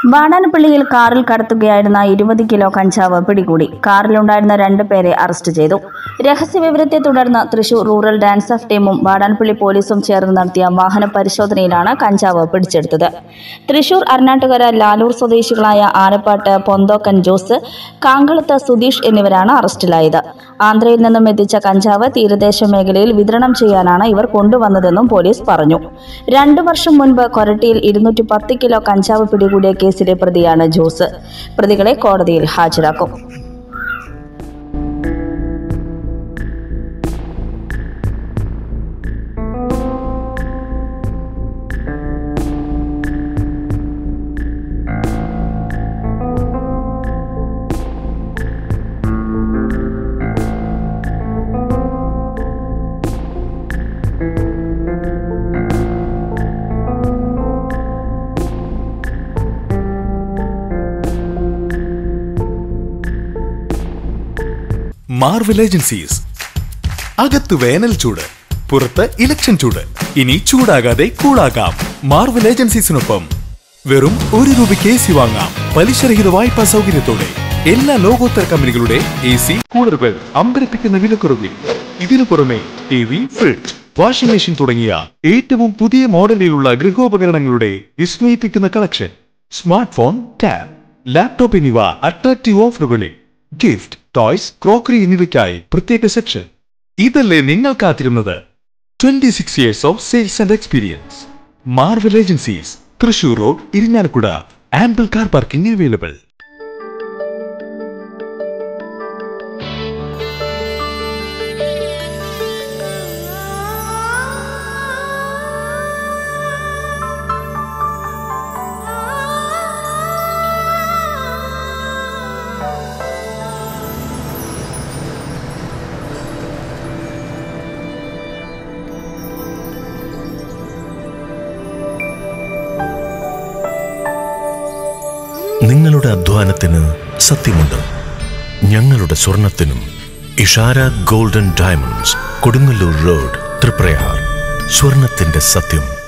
വാടാനപ്പള്ളിയിൽ കാറിൽ കടത്തുകയായിരുന്ന ഇരുപത് കിലോ കഞ്ചാവ് പിടികൂടി കാറിലുണ്ടായിരുന്ന രണ്ട് പേരെ അറസ്റ്റ് ചെയ്തു രഹസ്യവിവരത്തെ തുടർന്ന് തൃശൂർ റൂറൽ ഡാൻസ് ഓഫ് ടീമും വാടാനപ്പള്ളി പോലീസും ചേർന്ന് നടത്തിയ വാഹന പരിശോധനയിലാണ് കഞ്ചാവ് പിടിച്ചെടുത്തത് തൃശൂർ അരുണാട്ടുകര ലാലൂർ സ്വദേശികളായ ആനപ്പാട്ട് പൊന്തോക്കൻ ജോസ് കാങ്കളത്ത് സുധീഷ് എന്നിവരാണ് അറസ്റ്റിലായത് ആന്ധ്രയിൽ നിന്നും എത്തിച്ച കഞ്ചാവ് തീരദേശ മേഖലയിൽ വിതരണം ചെയ്യാനാണ് ഇവർ കൊണ്ടുവന്നതെന്നും പോലീസ് പറഞ്ഞു രണ്ടു വർഷം മുൻപ് കൊരട്ടിയിൽ ഇരുന്നൂറ്റി പത്ത് കിലോ കഞ്ചാവ് പിടികൂടിയ കേസിലെ പ്രതിയാണ് ജോസ് പ്രതികളെ കോടതിയിൽ ഹാജരാക്കും മാർവൽ ഏജൻസീസ് അകത്ത് വേനൽ ചൂട് പുറത്ത് ഇലക്ഷൻ ചൂട് ഇനി ചൂടാകാതെ കൂളാകാം മാർവൽ ഏജൻസീസിനൊപ്പം വെറും ഒരു രൂപയ്ക്ക് എ സി വാങ്ങാം പലിശരഹിത വായ്പാ സൗകര്യത്തോടെ എല്ലാ ലോകോത്തര കമ്പനികളുടെ എ സി കൂളറുകൾ അമ്പരപ്പിക്കുന്ന വിലക്കുറവിൽ ഇതിനു പുറമെ T V fridge washing machine തുടങ്ങിയ ഏറ്റവും പുതിയ മോഡലിലുള്ള ഗൃഹോപകരണങ്ങളുടെ വിസ്മയിപ്പിക്കുന്ന collection smart phone tab laptop എന്നിവ അട്രാക്റ്റീവ് ഓഫറുകളിൽ ഗിഫ്റ്റ് ടോയ്സ് ക്രോക്കറി എന്നിവയ്ക്കായി പ്രത്യേക സെക്ഷൻ ഇതല്ലേ നിങ്ങൾ കാത്തിരുന്നത് twenty six years of sales and experience Marvel agencies Thrissur road Irinjalakuda ample car parking available നിങ്ങളുടെ അധ്വാനത്തിന് സത്യമുണ്ട് ഞങ്ങളുടെ സ്വർണത്തിനും Ishara golden diamonds Kodungallur road Thriprayar സ്വർണത്തിന്റെ സത്യം